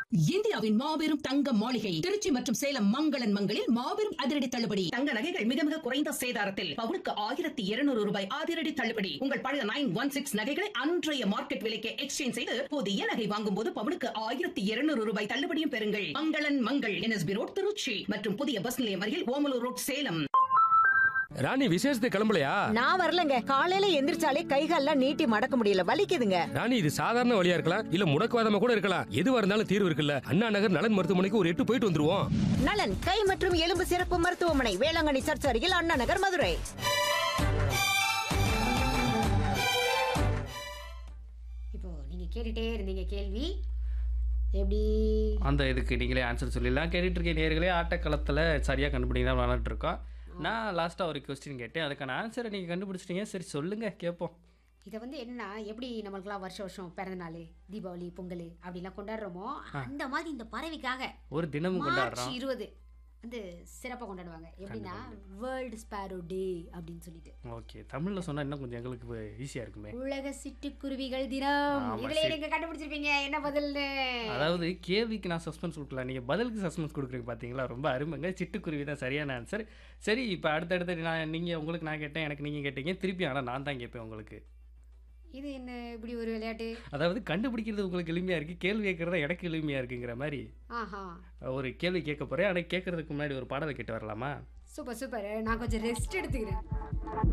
இந்தியாவின் மாபெரும் தங்க மாளிகை திருச்சி மற்றும் சேலம் மங்களன் மங்களில் மாபெரும் அதிரடி தள்ளுபடி தங்க நகைகள் மிக மிக குறைந்த சேதாரத்தில் பவுனுக்கு ஆயிரத்தி இருநூறு ரூபாய் அதிரடி தள்ளுபடி உங்கள் பழைய நைன் ஒன் சிக்ஸ் நகைகளை அன்றைய மார்க்கெட் விலைக்கு எக்ஸ்சேஞ்ச் செய்து புதிய நகை வாங்கும் போது பவுனுக்கு ஆயிரத்தி இருநூறு ரூபாய் தள்ளுபடியும் பெறுங்கள் மங்களன் மங்கள் என்எஸ்பி ரோட் திருச்சி மற்றும் புதிய பஸ் நிலையம் அருகில் ஓமலூர் ரோட் சேலம் ராணி விசேஷத்துக்கு கிளம்பலையா நான் வரலங்க காலையில எந்திரிச்சாலே கைகால்லாம் நீட்டி மடக்க முடியல வலிக்குதுங்க ராணி இது சாதாரண வழியா இருக்கலாம் இல்ல முடக்குவாதமா கூட இருக்கலாம் எதுவா இருந்தாலும் தீர்வு இருக்குல்ல அண்ணா நகர் நலன் மருத்துவமனைக்கு ஒரு எட்டு போயிட்டு வந்துருவோம் நலன் கை மற்றும் எலும்பு சிறப்பு மருத்துவமனை வேளாங்கண்ணி சர்ச் அருகில் அண்ணா நகர் மதுரை இப்போ நீங்க கேட்டுட்டே இருந்தீங்க கேள்வி எப்படி அந்த இதுக்கு நீங்களே ஆன்சர் சொல்லிடலாம் கேட்டுட்டு இருக்க நேர்களே ஆட்டக்களத்தில் சரியாக கண்டுபிடிங்க தான் விளாண்டுட்டு இருக்கோம் நான் லாஸ்ட்டாக ஒரு கொஸ்டின் கேட்டேன் அதுக்கான ஆன்சரை நீங்கள் கண்டுபிடிச்சிட்டீங்க சரி சொல்லுங்கள் கேட்போம் இதை வந்து என்னன்னா எப்படி நம்மளுக்குலாம் வருஷம் வருஷம் பிறந்த நாள் தீபாவளி பொங்கல் அப்படிலாம் கொண்டாடுறோமோ அந்த மாதிரி இந்த பறவைக்காக ஒரு தினமும் மார்ச் கொண்டாடுறோம் இருபது வந்து சிறப்பாக கொண்டாடுவாங்க எப்படின்னா வேர்ல்டு ஸ்பேரோ டே அப்படின்னு சொல்லிட்டு ஓகே தமிழில் சொன்னால் இன்னும் கொஞ்சம் எங்களுக்கு ஈஸியாக இருக்குமே உலக சிட்டுக்குருவிகள் தினம் ஆமா, இதுல சிட்டு- நீங்க கண்டுபிடிச்சிருப்பீங்க என்ன பதில்னு அதாவது கேள்விக்கு நான் சஸ்பென்ஸ் கொடுக்கல நீங்கள் பதிலுக்கு சஸ்பென்ஸ் கொடுக்குறீங்க பார்த்தீங்களா ரொம்ப அருமைங்க சிட்டுக்குருவி தான் சரியான ஆன்சர் சரி இப்போ அடுத்தடுத்து நான் நீங்கள் உங்களுக்கு நான் கேட்டேன் எனக்கு நீங்கள் கேட்டீங்க திருப்பி ஆனால் நான் தான் கேட்பேன் உங்களுக்கு இது என்ன இப்படி ஒரு விளையாட்டு அதாவது கண்டுபிடிக்கிறது உங்களுக்கு எளிமையாக இருக்குது கேள்வி கேட்குறது எனக்கு எளிமையாக இருக்குங்கிற மாதிரி ஆஹா ஒரு கேள்வி கேட்க போகிறேன் ஆனால் கேட்கறதுக்கு முன்னாடி ஒரு பாடலை கேட்டு வரலாமா சூப்பர் சூப்பர் நான் கொஞ்சம் ரெஸ்ட் எடுத்துக்கிறேன்